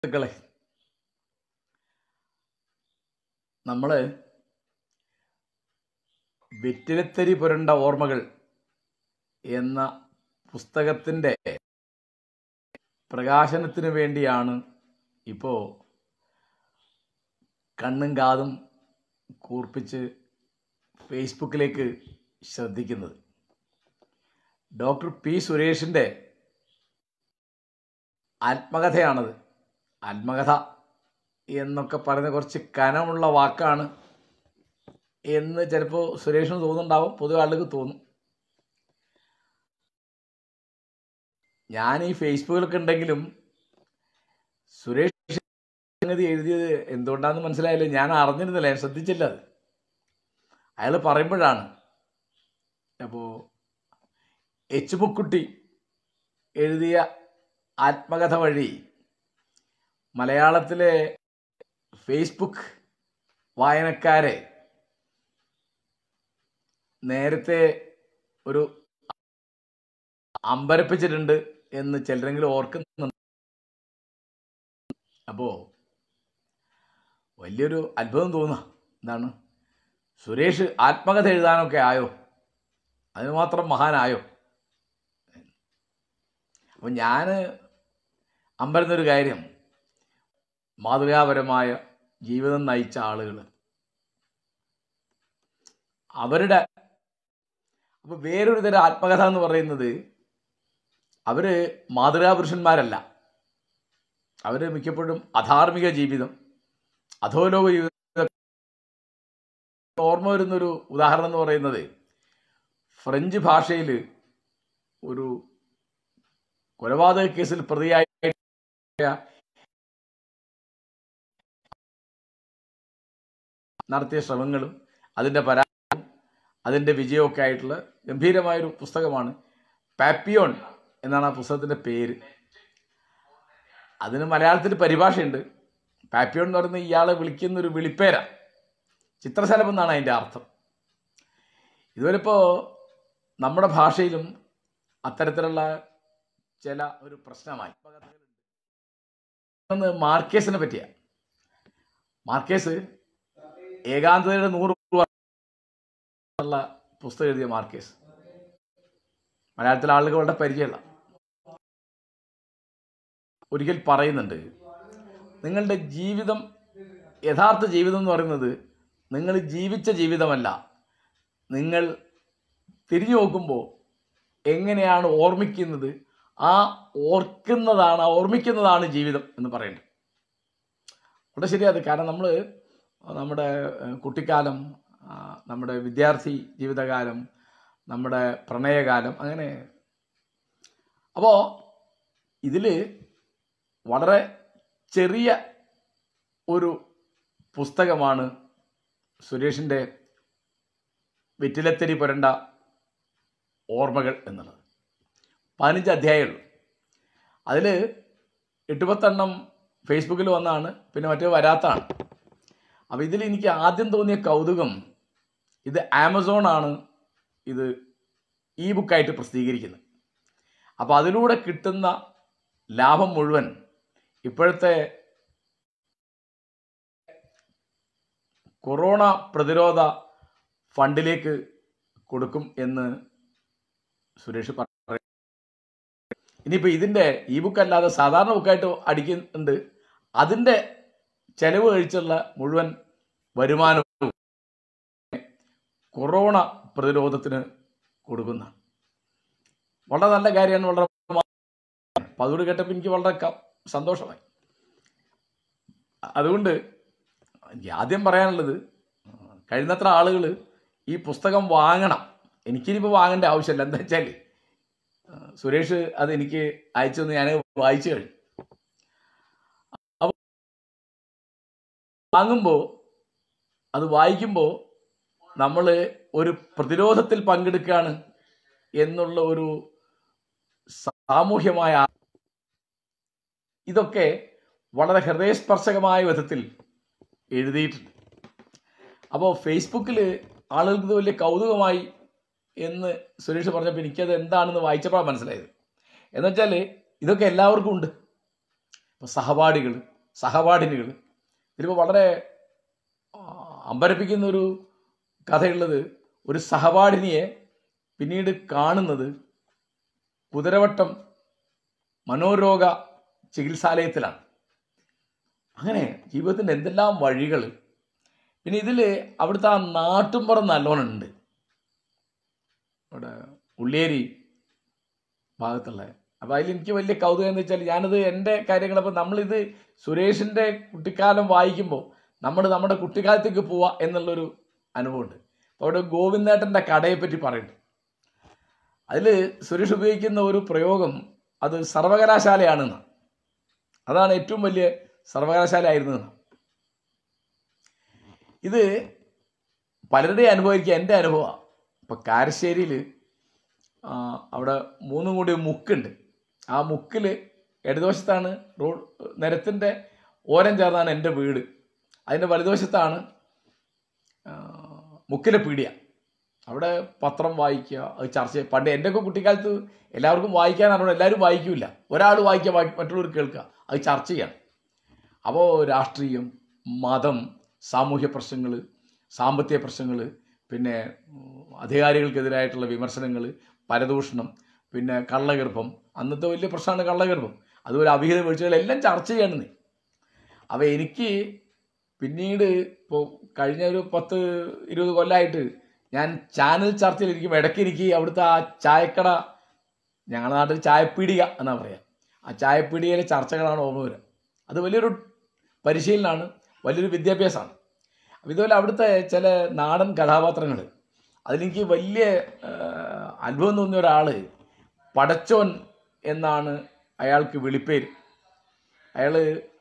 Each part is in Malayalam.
സുഹൃത്തുക്കളെ നമ്മൾ വെറ്റിലത്തരി പുരണ്ട ഓർമ്മകൾ എന്ന പുസ്തകത്തിൻ്റെ പ്രകാശനത്തിന് വേണ്ടിയാണ് ഇപ്പോൾ കണ്ണും കാതും കൂർപ്പിച്ച് ഫേസ്ബുക്കിലേക്ക് ശ്രദ്ധിക്കുന്നത് ഡോക്ടർ പി സുരേഷിൻ്റെ ആത്മകഥയാണത് ആത്മകഥ എന്നൊക്കെ പറയുന്ന കുറച്ച് കനമുള്ള വാക്കാണ് എന്ന് ചിലപ്പോൾ സുരേഷിന് തോന്നുന്നുണ്ടാവും പൊതുവെ ആളുകൾക്ക് തോന്നും ഞാൻ ഈ ഫേസ്ബുക്കിലൊക്കെ ഉണ്ടെങ്കിലും സുരേഷ് സംഗതി എഴുതിയത് എന്തുകൊണ്ടാണെന്ന് മനസ്സിലായില്ല ഞാൻ അറിഞ്ഞിരുന്നില്ല ഞാൻ ശ്രദ്ധിച്ചില്ല അത് അയാൾ പറയുമ്പോഴാണ് അപ്പോൾ എച്ച് മുക്കുട്ടി എഴുതിയ ആത്മകഥ വഴി മലയാളത്തിലെ ഫേസ്ബുക്ക് വായനക്കാരെ നേരത്തെ ഒരു അമ്പരപ്പിച്ചിട്ടുണ്ട് എന്ന് ചിലരെങ്കിലും ഓർക്കുന്നുണ്ട് അപ്പോൾ വലിയൊരു അത്ഭുതം തോന്നുക എന്താണ് സുരേഷ് ആത്മകഥ എഴുതാനൊക്കെ ആയോ അതിന് മാത്രം മഹാനായോ അപ്പം ഞാൻ അമ്പരുന്നൊരു കാര്യം മാതൃകാപരമായ ജീവിതം നയിച്ച ആളുകൾ അവരുടെ അപ്പോൾ വേറൊരു തരം ആത്മകഥ എന്ന് പറയുന്നത് അവർ മാതൃകാപുരുഷന്മാരല്ല അവർ മിക്കപ്പോഴും അധാർമിക ജീവിതം അധോലോക ജീവിതം ഓർമ്മ വരുന്നൊരു ഉദാഹരണം എന്ന് പറയുന്നത് ഫ്രഞ്ച് ഭാഷയിൽ ഒരു കൊലപാതക കേസിൽ പ്രതിയായ നടത്തിയ ശ്രമങ്ങളും അതിൻ്റെ പരാജയം അതിൻ്റെ വിജയമൊക്കെ ആയിട്ടുള്ള ഗംഭീരമായൊരു പുസ്തകമാണ് പാപ്പിയോൺ എന്നാണ് ആ പുസ്തകത്തിൻ്റെ പേര് അതിന് മലയാളത്തിൽ പരിഭാഷയുണ്ട് പാപ്പിയോൺ എന്ന് പറയുന്ന ഇയാളെ വിളിക്കുന്ന ഒരു വിളിപ്പേര ചിത്രശലഭം എന്നാണ് അതിൻ്റെ അർത്ഥം ഇതുവരെ ഇപ്പോൾ നമ്മുടെ ഭാഷയിലും അത്തരത്തിലുള്ള ചില ഒരു പ്രശ്നമായി ഒന്ന് മാർക്കേസിനെ പറ്റിയ മാർക്കേസ് ഏകാന്തതയുടെ നൂറ് ഉള്ള പുസ്തകം എഴുതിയ മാർക്കേസ് മലയാളത്തിലെ ആളുകൾ വളരെ പരിചയമുള്ള ഒരിക്കൽ പറയുന്നുണ്ട് നിങ്ങളുടെ ജീവിതം യഥാർത്ഥ ജീവിതം എന്ന് പറയുന്നത് നിങ്ങൾ ജീവിച്ച ജീവിതമല്ല നിങ്ങൾ തിരിഞ്ഞു നോക്കുമ്പോൾ എങ്ങനെയാണ് ഓർമ്മിക്കുന്നത് ആ ഓർക്കുന്നതാണ് ആ ഓർമ്മിക്കുന്നതാണ് ജീവിതം എന്ന് പറയുന്നത് വളരെ ശരിയത് കാരണം നമ്മൾ നമ്മുടെ ഏഹ്, കുട്ടിക്കാലം ആ, നമ്മുടെ വിദ്യാർത്ഥി ജീവിതകാലം നമ്മുടെ പ്രണയകാലം അങ്ങനെ അപ്പോൾ ഇതിൽ വളരെ ചെറിയ ഒരു പുസ്തകമാണ് സുരേഷിൻ്റെ വെറ്റിലത്തരി പുരണ്ട ഓർമ്മകൾ എന്നുള്ളത് പതിനഞ്ച് അധ്യായമുള്ളൂ അതിൽ എട്ട് പത്തെണ്ണം ഫേസ്ബുക്കിൽ വന്നാണ് പിന്നെ മറ്റേ വരാത്താണ് അപ്പോൾ ഇതിൽ എനിക്ക് ആദ്യം തോന്നിയ കൗതുകം ഇത് ആമസോൺ ആണ് ഇത് ഇ ബുക്കായിട്ട് പ്രസിദ്ധീകരിക്കുന്നത് അപ്പോൾ അതിലൂടെ കിട്ടുന്ന ലാഭം മുഴുവൻ ഇപ്പോഴത്തെ കൊറോണ പ്രതിരോധ ഫണ്ടിലേക്ക് കൊടുക്കും എന്ന് സുരേഷ് പറഞ്ഞു ഇനിയിപ്പോൾ ഇതിൻ്റെ ഇ ബുക്ക് അല്ലാതെ സാധാരണ ബുക്കായിട്ട് അടിക്കുന്നുണ്ട് അതിൻ്റെ ചെലവ് കഴിച്ചുള്ള മുഴുവൻ വരുമാനവും കൊറോണ പ്രതിരോധത്തിന് കൊടുക്കുന്ന വളരെ നല്ല കാര്യമാണ് വളരെ അപ്പം അതുകൊണ്ട് കേട്ടപ്പോൾ എനിക്ക് വളരെ ക- സന്തോഷമായി അതുകൊണ്ട് എനിക്ക് ആദ്യം പറയാനുള്ളത് കഴിയുന്നത്ര ആളുകൾ ഈ പുസ്തകം വാങ്ങണം എനിക്കിനിപ്പോൾ വാങ്ങേണ്ട ആവശ്യമില്ല എന്താ വെച്ചാൽ സുരേഷ് അത് എനിക്ക് അയച്ചു തന്ന് ഞാൻ വായിച്ചു കഴിഞ്ഞു അപ്പോൾ വാങ്ങുമ്പോൾ അത് വായിക്കുമ്പോൾ നമ്മൾ ഒരു പ്രതിരോധത്തിൽ പങ്കെടുക്കുകയാണ് എന്നുള്ള ഒരു സാമൂഹ്യമായ ആ- ഇതൊക്കെ വളരെ ഹൃദയസ്പർശകമായ വിധത്തിൽ എഴുതിയിട്ടുണ്ട് അപ്പോൾ ഫേസ്ബുക്കിൽ ആളുകൾക്ക് ഇത് വലിയ കൗതുകമായി എന്ന് സുരേഷ് പറഞ്ഞപ്പോൾ എനിക്കത് എന്താണെന്ന് വായിച്ചപ്പോഴാണ് മനസ്സിലായത് എന്നുവെച്ചാൽ ഇതൊക്കെ എല്ലാവർക്കും ഉണ്ട് ഇപ്പോൾ സഹപാഠികൾ സഹപാഠിനികൾ ഇതിലിപ്പോൾ വളരെ ആ, അമ്പരപ്പിക്കുന്ന ഒരു കഥയുള്ളത് ഒരു സഹപാഠിനിയെ പിന്നീട് കാണുന്നത് കുതിരവട്ടം മനോരോഗ ചികിത്സാലയത്തിലാണ് അങ്ങനെ ജീവിതത്തിൻ്റെ എന്തെല്ലാം വഴികൾ പിന്നെ ഇതിൽ അവിടുത്തെ ആ നാട്ടുംപുറം നല്ലോണം ഉണ്ട് അവിടെ ഉള്ളിയേരി ഭാഗത്തുള്ള അപ്പോൾ അതിൽ എനിക്ക് വലിയ കൗതുകം എന്ന് വെച്ചാൽ ഞാനത് എൻ്റെ കാര്യങ്ങളപ്പോൾ നമ്മളിത് സുരേഷിൻ്റെ കുട്ടിക്കാലം വായിക്കുമ്പോൾ നമ്മൾ നമ്മുടെ കുട്ടിക്കാലത്തേക്ക് പോവുക എന്നുള്ളൊരു അനുഭവമുണ്ട് അപ്പോൾ അവിടെ ഗോവിന്ദേട്ടൻ്റെ കടയെ പറ്റി പറയുന്നുണ്ട് അതിൽ സുരേഷ് ഉപയോഗിക്കുന്ന ഒരു പ്രയോഗം അത് സർവകലാശാലയാണെന്ന് അതാണ് ഏറ്റവും വലിയ സർവകലാശാല ആയിരുന്നത് ഇത് പലരുടെയും അനുഭവിക്കുക എൻ്റെ അനുഭവമാണ് ഇപ്പം കാരശ്ശേരിയിൽ അവിടെ മൂന്നും കൂടി ഒരു മുക്കുണ്ട് ആ മുക്കിൽ ഇടതുവശത്താണ് റോഡ് നിരത്തിൻ്റെ ഓരം ചേർന്നാണ് എൻ്റെ വീട് അതിൻ്റെ വലതുവശത്താണ് ആ, മുക്കിലെ പീടിയ അവിടെ പത്രം വായിക്കുക അത് ചർച്ച ചെയ്യുക പണ്ട് എൻ്റെയൊക്കെ കുട്ടിക്കാലത്ത് എല്ലാവർക്കും വായിക്കാൻ അറിയണം എല്ലാവരും വായിക്കില്ല ഒരാൾ വായിക്കുക ബാക്കി- മറ്റുള്ളവർ കേൾക്കുക അത് ചർച്ച ചെയ്യണം അപ്പോൾ രാഷ്ട്രീയം മതം സാമൂഹ്യ പ്രശ്നങ്ങൾ സാമ്പത്തിക പ്രശ്നങ്ങൾ പിന്നെ ഉം, അധികാരികൾക്കെതിരായിട്ടുള്ള വിമർശനങ്ങൾ പരദൂഷണം പിന്നെ കള്ളഗർഭം അന്നത്തെ വലിയ പ്രശ്നമാണ് കള്ളഗർഭം അതുപോലെ അവിഹിത വീഴ്ചകളെല്ലാം ചർച്ച ചെയ്യണമെന്ന് അപ്പോൾ എനിക്ക് പിന്നീട് ഇപ്പോൾ കഴിഞ്ഞ ഒരു പത്ത് ഇരുപത് കൊല്ലമായിട്ട് ഞാൻ ചാനൽ ചർച്ചയിലിരിക്കും ഇടയ്ക്ക് എനിക്ക് അവിടുത്തെ ആ ചായക്കട ഞങ്ങളുടെ നാട്ടിൽ ചായപ്പീടിക എന്നാ പറയുക ആ ചായപ്പീടികയിലെ ചർച്ചകളാണ് ഓർമ്മ വരിക അത് വലിയൊരു പരിശീലനമാണ് വലിയൊരു വിദ്യാഭ്യാസമാണ് അപ്പോൾ ഇതുപോലെ അവിടുത്തെ ചില നാടൻ കഥാപാത്രങ്ങൾ അതിലെനിക്ക് വലിയ ആ, അത്ഭുതം തോന്നിയ ഒരാൾ പടച്ചോൻ എന്നാണ് അയാൾക്ക് വിളിപ്പേര് അയാൾ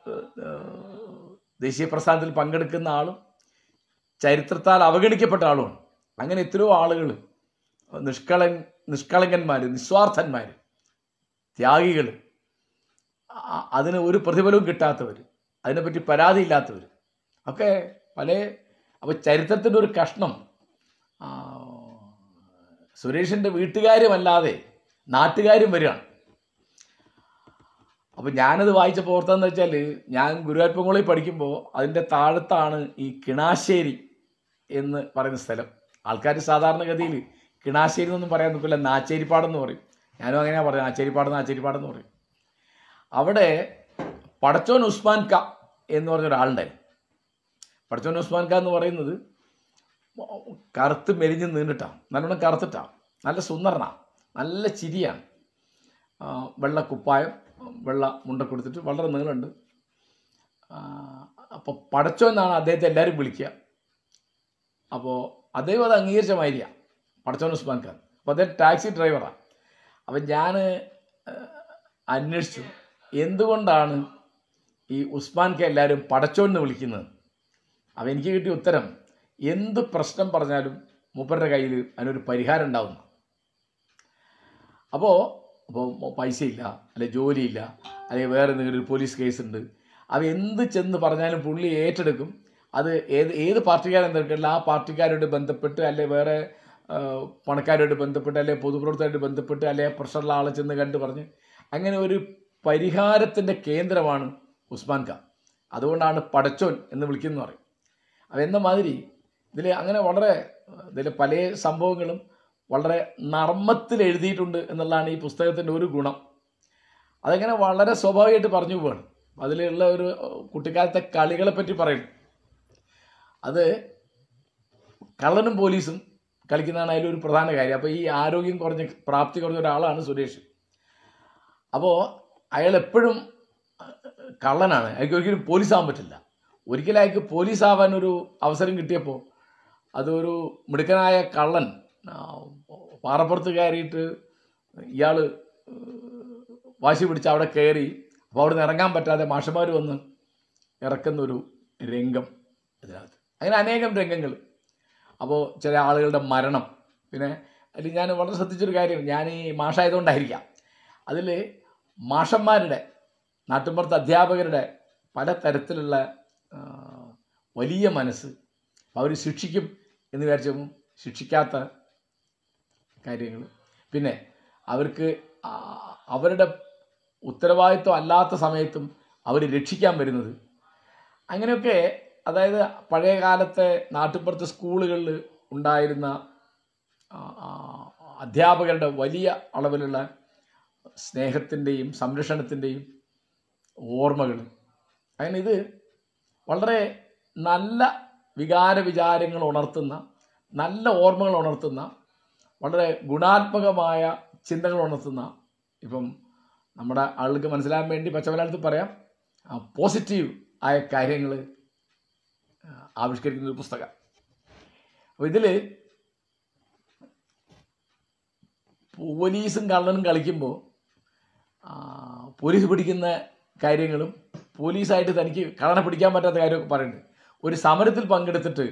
ദേശീയ പ്രസ്ഥാനത്തിൽ പങ്കെടുക്കുന്ന ആളും ചരിത്രത്താൽ അവഗണിക്കപ്പെട്ട ആളുമാണ് അങ്ങനെ എത്രയോ ആളുകൾ നിഷ്കള നിഷ്കളങ്കന്മാർ നിസ്വാർത്ഥന്മാർ ത്യാഗികൾ ആ- അതിന് ഒരു പ്രതിഫലവും കിട്ടാത്തവർ അതിനെപ്പറ്റി പരാതിയില്ലാത്തവർ ഒക്കെ പല അപ്പോൾ ചരിത്രത്തിൻ്റെ ഒരു കഷ്ണം ആ, സുരേഷിൻ്റെ വീട്ടുകാരുമല്ലാതെ നാട്ടുകാരും വരികയാണ് അപ്പോൾ ഞാനത് വായിച്ചപ്പോൾ ഓർത്തെന്ന് വെച്ചാൽ ഞാൻ ഗുരുവായൂരപ്പൻകുളയിൽ പഠിക്കുമ്പോൾ അതിൻ്റെ താഴത്താണ് ഈ കിണാശ്ശേരി എന്ന് പറയുന്ന സ്ഥലം ആൾക്കാർ സാധാരണഗതിയിൽ കിണാശ്ശേരി എന്നൊന്നും പറയാൻ നിൽക്കില്ല നാച്ചേരിപ്പാടെന്ന് പറയും ഞാനും അങ്ങനെയാണ് പറയുന്നത് നാച്ചേരിപ്പാട് നാച്ചേരിപ്പാടെന്ന് പറയും അവിടെ പടച്ചോൻ ഉസ്മാൻ ക എന്ന് പറഞ്ഞ ഒരാളുണ്ടായിരുന്നു പടച്ചോൻ ഉസ്മാൻ ക എന്ന് പറയുന്നത് കറുത്ത് മെലിഞ്ഞ് നീണ്ടിട്ടാണ് നല്ലോണം കറുത്തിട്ടാണ് നല്ല സുന്ദരനാണ് നല്ല ചിരിയാണ് ആ, വെള്ള കുപ്പായം വെള്ള മുണ്ട കൊടുത്തിട്ട് വളരെ നീളമുണ്ട് അപ്പോൾ പടച്ചോ എന്നാണ് അദ്ദേഹത്തെ എല്ലാവരും വിളിക്കുക അപ്പോൾ അദ്ദേഹം അത് അംഗീകരിച്ച മാതിരിയാണ് പടച്ചോൻ ഉസ്മാൻ ഖാൻ അപ്പോൾ അദ്ദേഹം ടാക്സി ഡ്രൈവറാണ് അപ്പം ഞാൻ അന്വേഷിച്ചു എന്തുകൊണ്ടാണ് ഈ ഉസ്മാൻ ഖാൻ എല്ലാവരും പടച്ചോൻ എന്ന് വിളിക്കുന്നത് അപ്പം എനിക്ക് കിട്ടിയ ഉത്തരം എന്ത് പ്രശ്നം പറഞ്ഞാലും മൂപ്പരുടെ കയ്യിൽ അതിനൊരു പരിഹാരം ഉണ്ടാവുന്നു അപ്പോൾ അപ്പോൾ പൈസയില്ല അല്ലെ ജോലിയില്ല അല്ലെങ്കിൽ വേറെ എന്തെങ്കിലും ഒരു പോലീസ് കേസ് ഉണ്ട് അത് എന്ത് ചെന്ന് പറഞ്ഞാലും പുള്ളി ഏറ്റെടുക്കും അത് ഏത് ഏത് പാർട്ടിക്കാരും എന്തെടുക്കില്ല ആ പാർട്ടിക്കാരോട് ബന്ധപ്പെട്ട് അല്ലെ വേറെ ആ, പണക്കാരോട് ബന്ധപ്പെട്ട് അല്ലെ പൊതുപ്രവർത്തകരോട് ബന്ധപ്പെട്ട് അല്ലെ പ്രഷറുള്ള ആളെ ചെന്ന് കണ്ട് പറഞ്ഞ് അങ്ങനെ ഒരു പരിഹാരത്തിൻ്റെ കേന്ദ്രമാണ് ഉസ്മാൻ ഖാൻ അതുകൊണ്ടാണ് പടച്ചോൻ എന്ന് വിളിക്കുന്നത് പറയും അപ്പോൾ എന്ന മാതിരി ഇതിൽ അങ്ങനെ വളരെ ഇതിൽ പല സംഭവങ്ങളും വളരെ നർമ്മത്തിൽ എഴുതിയിട്ടുണ്ട് എന്നുള്ളതാണ് ഈ പുസ്തകത്തിൻ്റെ ഒരു ഗുണം അതങ്ങനെ വളരെ സ്വാഭാവികമായിട്ട് പറഞ്ഞു പോവാണ് അതിലുള്ള ഒരു കുട്ടിക്കാലത്തെ കളികളെ പറ്റി പറയുന്നു അത് കള്ളനും പോലീസും കളിക്കുന്നതാണ് അതിലൊരു പ്രധാന കാര്യം അപ്പോൾ ഈ ആരോഗ്യം കുറഞ്ഞ പ്രാപ്തി കുറഞ്ഞ ഒരാളാണ് സുരേഷ് അപ്പോൾ അയാൾ എപ്പോഴും കള്ളനാണ് അയാൾക്ക് ഒരിക്കലും പോലീസ് ആവാൻ പറ്റില്ല ഒരിക്കലും അയാൾക്ക് പോലീസ് ആവാൻ ഒരു അവസരം കിട്ടിയപ്പോൾ അതൊരു മിടുക്കനായ കള്ളൻ ആ, പാറപ്പുറത്ത് കയറിയിട്ട് ഇയാൾ വാശി പിടിച്ച് അവിടെ കയറി അപ്പോൾ അവിടെ നിന്ന് ഇറങ്ങാൻ പറ്റാതെ മാഷന്മാർ വന്ന് ഇറക്കുന്ന ഒരു രംഗം ഇതിനകത്ത് അങ്ങനെ അനേകം രംഗങ്ങൾ അപ്പോൾ ചില ആളുകളുടെ മരണം പിന്നെ അതിൽ ഞാൻ വളരെ ശ്രദ്ധിച്ചൊരു കാര്യം ഞാൻ ഈ മാഷായതുകൊണ്ടായിരിക്കാം അതിൽ മാഷന്മാരുടെ നാട്ടുമ്പുറത്ത് അധ്യാപകരുടെ പല തരത്തിലുള്ള ആ, വലിയ മനസ്സ് അവർ ശിക്ഷിക്കും എന്ന് വിചാരിച്ചപ്പോൾ ശിക്ഷിക്കാത്ത കാര്യങ്ങൾ പിന്നെ അവർക്ക് ആ- അവരുടെ ഉത്തരവാദിത്വം അല്ലാത്ത സമയത്തും അവർ രക്ഷിക്കാൻ വരുന്നത് അങ്ങനെയൊക്കെ അതായത് പഴയ കാലത്തെ നാട്ടുപുറത്തെ സ്കൂളുകളിൽ ഉണ്ടായിരുന്ന ആ, ആ, അധ്യാപകരുടെ വലിയ അളവിലുള്ള സ്നേഹത്തിൻ്റെയും സംരക്ഷണത്തിൻ്റെയും ഓർമ്മകൾ അങ്ങനെ ഇത് വളരെ നല്ല വികാര വിചാരങ്ങൾ ഉണർത്തുന്ന നല്ല ഓർമ്മകൾ ഉണർത്തുന്ന വളരെ ഗുണാത്മകമായ ചിന്തകൾ ഉണർത്തുന്ന ഇപ്പം നമ്മുടെ ആളുകൾക്ക് മനസ്സിലാകാൻ വേണ്ടി പച്ചമലയാളത്തിൽ പറയാം പോസിറ്റീവ് ആയ കാര്യങ്ങൾ ആവിഷ്കരിക്കുന്ന ഒരു പുസ്തകം അപ്പോൾ ഇതിൽ പോലീസും കള്ളനും കളിക്കുമ്പോൾ പോലീസ് പിടിക്കുന്ന കാര്യങ്ങളും പോലീസായിട്ട് തനിക്ക് കള്ളനെ പിടിക്കാൻ പറ്റാത്ത കാര്യമൊക്കെ പറയുന്നുണ്ട് ഒരു സമരത്തിൽ പങ്കെടുത്തിട്ട്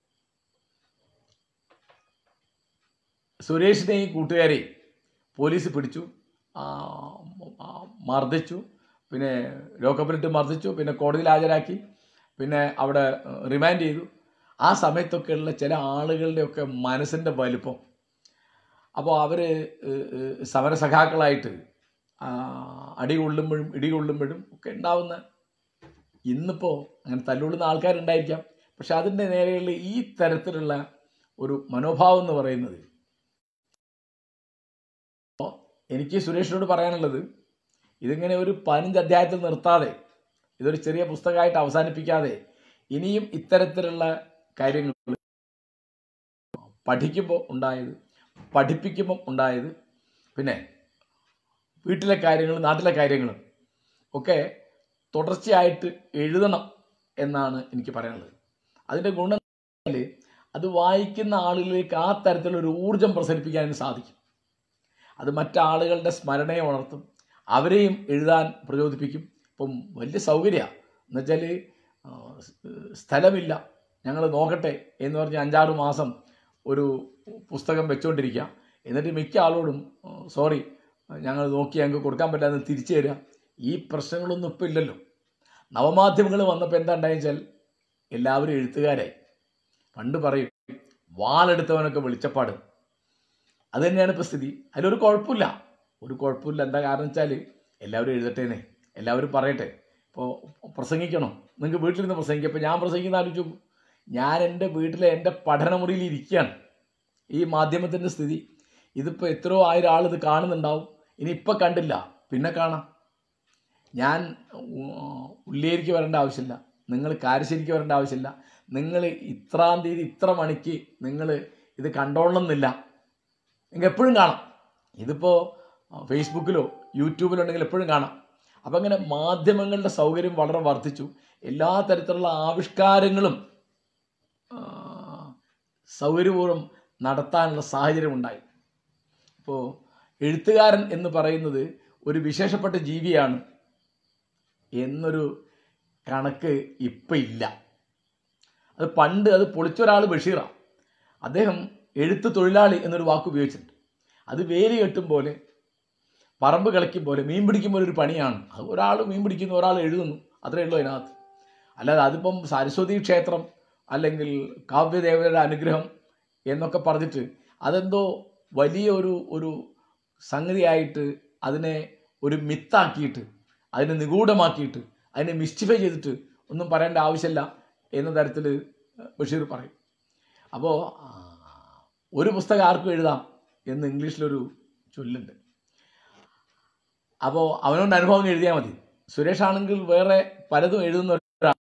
സുരേഷിനെയും കൂട്ടുകാരെയും പോലീസ് പിടിച്ചു ആ, ആ, മർദ്ദിച്ചു പിന്നെ ലോക്കപ്പിലിട്ട് മർദ്ദിച്ചു പിന്നെ കോടതിയിൽ ഹാജരാക്കി പിന്നെ അവിടെ റിമാൻഡ് ചെയ്തു ആ സമയത്തൊക്കെയുള്ള ചില ആളുകളുടെയൊക്കെ മനസ്സിൻ്റെ വലിപ്പം അപ്പോൾ അവർ സമരസഖാക്കളായിട്ട് ആ, അടി കൊള്ളുമ്പോഴും ഇടി കൊള്ളുമ്പോഴും ഒക്കെ ഉണ്ടാവുന്ന ഇന്നിപ്പോൾ അങ്ങനെ തല്ലുകൊള്ളുന്ന ആൾക്കാരുണ്ടായിരിക്കാം പക്ഷെ അതിൻ്റെ നേരെയുള്ള ഈ തരത്തിലുള്ള ഒരു മനോഭാവം എന്ന് പറയുന്നത് അപ്പോൾ എനിക്ക് സുരേഷിനോട് പറയാനുള്ളത് ഇതിങ്ങനെ ഒരു പതിനഞ്ച് അധ്യായത്തിൽ നിർത്താതെ ഇതൊരു ചെറിയ പുസ്തകമായിട്ട് അവസാനിപ്പിക്കാതെ ഇനിയും ഇത്തരത്തിലുള്ള കാര്യങ്ങൾ പഠിക്കുമ്പോൾ ഉണ്ടായത് പഠിപ്പിക്കുമ്പോൾ ഉണ്ടായത് പിന്നെ വീട്ടിലെ കാര്യങ്ങളും നാട്ടിലെ കാര്യങ്ങളും ഒക്കെ തുടർച്ചയായിട്ട് എഴുതണം എന്നാണ് എനിക്ക് പറയാനുള്ളത് അതിൻ്റെ ഗുണം എന്ന് പറഞ്ഞാല് അത് വായിക്കുന്ന ആളുകളിലേക്ക് ആ തരത്തിലൊരു ഊർജം പ്രസരിപ്പിക്കാൻ സാധിക്കും അത് മറ്റാളുകളുടെ സ്മരണയെ ഉണർത്തും അവരെയും എഴുതാൻ പ്രചോദിപ്പിക്കും ഇപ്പം വലിയ സൗകര്യമാണ് എന്നുവെച്ചാൽ സ്ഥലമില്ല ഞങ്ങൾ നോക്കട്ടെ എന്ന് പറഞ്ഞ് അഞ്ചാറ് മാസം ഒരു പുസ്തകം വെച്ചുകൊണ്ടിരിക്കുക എന്നിട്ട് മിക്ക ആളോടും സോറി ഞങ്ങൾ നോക്കി ഞങ്ങൾക്ക് കൊടുക്കാൻ പറ്റാതെ തിരിച്ചു തരിക ഈ പ്രശ്നങ്ങളൊന്നും ഇപ്പം ഇല്ലല്ലോ നവമാധ്യമങ്ങൾ വന്നപ്പോൾ എന്താ ഉണ്ടായെന്ന് വെച്ചാൽ എല്ലാവരും എഴുത്തുകാരായി പണ്ട് പറയും വാളെടുത്തവനൊക്കെ വെളിച്ചപ്പാട് അത് തന്നെയാണ് ഇപ്പോൾ സ്ഥിതി അതിലൊരു കുഴപ്പമില്ല ഒരു കുഴപ്പമില്ല എന്താ കാരണം വെച്ചാൽ എല്ലാവരും എഴുതട്ടേനെ എല്ലാവരും പറയട്ടെ ഇപ്പോൾ പ്രസംഗിക്കണം നിങ്ങൾക്ക് വീട്ടിലിരുന്ന് പ്രസംഗിക്കുക ഇപ്പോൾ ഞാൻ പ്രസംഗിക്കുന്ന ആലോചിച്ചു നോക്കൂ. ഞാൻ എൻ്റെ വീട്ടിലെ എൻ്റെ പഠനമുറിയിൽ ഇരിക്കുകയാണ് ഈ മാധ്യമത്തിൻ്റെ സ്ഥിതി ഇതിപ്പോൾ എത്രയോ ആയിരം ആൾ ഇത് കാണുന്നുണ്ടാവും ഇനി ഇപ്പം കണ്ടില്ല പിന്നെ കാണാം ഞാൻ ഉ- ഉള്ളിയേരിക്ക് വരേണ്ട ആവശ്യമില്ല നിങ്ങൾ കാരശ്ശേരിക്ക് വരേണ്ട ആവശ്യമില്ല നിങ്ങൾ ഇത്രാം തീയതി ഇത്ര മണിക്ക് നിങ്ങൾ ഇത് കണ്ടോളണം എന്നില്ല നിങ്ങൾക്ക് എപ്പോഴും കാണാം ഇതിപ്പോൾ ഫേസ്ബുക്കിലോ യൂട്യൂബിലോ ഉണ്ടെങ്കിൽ എപ്പോഴും കാണാം അപ്പം അങ്ങനെ മാധ്യമങ്ങളുടെ സൗകര്യം വളരെ വർദ്ധിച്ചു എല്ലാ തരത്തിലുള്ള ആവിഷ്കാരങ്ങളും ആ, സൗകര്യപൂർവ്വം നടത്താനുള്ള സാഹചര്യം ഉണ്ടായി ഇപ്പോൾ എഴുത്തുകാരൻ എന്ന് പറയുന്നത് ഒരു വിശേഷപ്പെട്ട ജീവിയാണ് എന്നൊരു കണക്ക് ഇപ്പം ഇല്ല അത് പണ്ട് അത് പൊളിച്ചൊരാൾ ബഷീറാണ് അദ്ദേഹം എഴുത്ത് തൊഴിലാളി എന്നൊരു വാക്ക് ഉപയോഗിച്ചിട്ടുണ്ട് അത് വേലി കെട്ടും പോലെ പറമ്പ് കളിക്കും പോലെ മീൻ പിടിക്കും പോലെ ഒരു പണിയാണ് അത് ഒരാൾ മീൻ പിടിക്കുന്നു ഒരാൾ എഴുതുന്നു അത്രേ ഉള്ളൂ അതിനകത്ത് അല്ലാതെ അതിപ്പം സരസ്വതി ക്ഷേത്രം അല്ലെങ്കിൽ കാവ്യദേവതയുടെ അനുഗ്രഹം എന്നൊക്കെ പറഞ്ഞിട്ട് അതെന്തോ വലിയ ഒരു ഒരു സംഗതിയായിട്ട് അതിനെ ഒരു മിത്താക്കിയിട്ട് അതിനെ നിഗൂഢമാക്കിയിട്ട് അതിനെ മിസ്റ്റിഫൈ ചെയ്തിട്ട് ഒന്നും പറയേണ്ട ആവശ്യമില്ല എന്ന തരത്തിൽ ബഷീർ പറയും അപ്പോൾ ഒരു പുസ്തകം ആർക്കും എഴുതാം എന്ന് ഇംഗ്ലീഷിലൊരു ചൊല്ലുണ്ട് അപ്പോൾ അവനോട് അനുഭവം എഴുതിയാൽ മതി സുരേഷ് ആണെങ്കിൽ വേറെ പലതും എഴുതുന്ന ഒരാൾ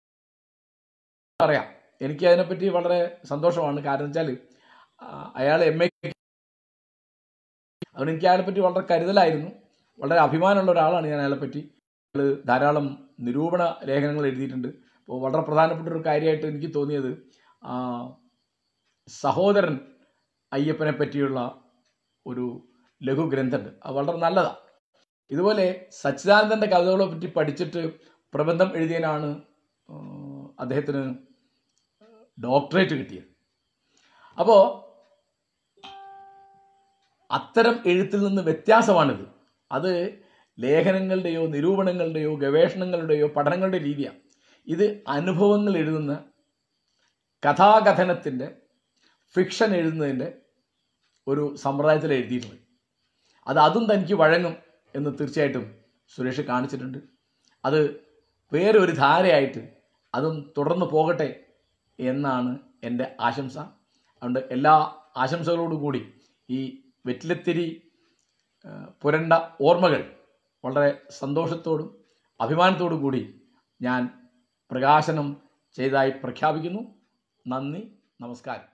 പറയാം എനിക്ക് അതിനെപ്പറ്റി വളരെ സന്തോഷമാണ് കാരണം വെച്ചാൽ അയാൾ എം എ അതുകൊണ്ട് എനിക്ക് അയാളെ പറ്റി വളരെ കരുതലായിരുന്നു വളരെ അഭിമാനമുള്ള ഒരാളാണ് ഞാൻ അയാളെ പറ്റി അയാൾ ധാരാളം നിരൂപണ ലേഖനങ്ങൾ എഴുതിയിട്ടുണ്ട് അപ്പോൾ വളരെ പ്രധാനപ്പെട്ട ഒരു കാര്യമായിട്ട് എനിക്ക് തോന്നിയത് ആ, സഹോദരൻ അയ്യപ്പനെ പറ്റിയുള്ള ഒരു ലഘു ഗ്രന്ഥമുണ്ട് അത് വളരെ നല്ലതാണ് ഇതുപോലെ സച്ചിദാനന്ദൻ്റെ കവിതകളെ പറ്റി പഠിച്ചിട്ട് പ്രബന്ധം എഴുതിയതിനാണ് ആ, അദ്ദേഹത്തിന് ഡോക്ടറേറ്റ് കിട്ടിയത് അപ്പോൾ അത്തരം എഴുത്തിൽ നിന്ന് വ്യത്യാസമാണിത് അത് ലേഖനങ്ങളുടെയോ നിരൂപണങ്ങളുടെയോ ഗവേഷണങ്ങളുടെയോ പഠനങ്ങളുടെ രീതിയാണ് ഇത് അനുഭവങ്ങൾ എഴുതുന്ന കഥാകഥനത്തിൻ്റെ ഫിക്ഷൻ എഴുതുന്നതിൻ്റെ ഒരു സമ്പ്രദായത്തിൽ എഴുതിയിട്ടുണ്ട് അത് അതും തനിക്ക് വഴങ്ങും എന്ന് തീർച്ചയായിട്ടും സുരേഷ് കാണിച്ചിട്ടുണ്ട് അത് വേറെ ഒരു ധാരയായിട്ട് അതും തുടർന്ന് പോകട്ടെ എന്നാണ് എൻ്റെ ആശംസ അതുകൊണ്ട് എല്ലാ ആശംസകളോടും കൂടി ഈ വെറ്റിലത്തിരി ആ, പുരണ്ട ഓർമ്മകൾ വളരെ സന്തോഷത്തോടും അഭിമാനത്തോടും കൂടി ഞാൻ പ്രകാശനം ചെയ്തതായി പ്രഖ്യാപിക്കുന്നു നന്ദി നമസ്കാരം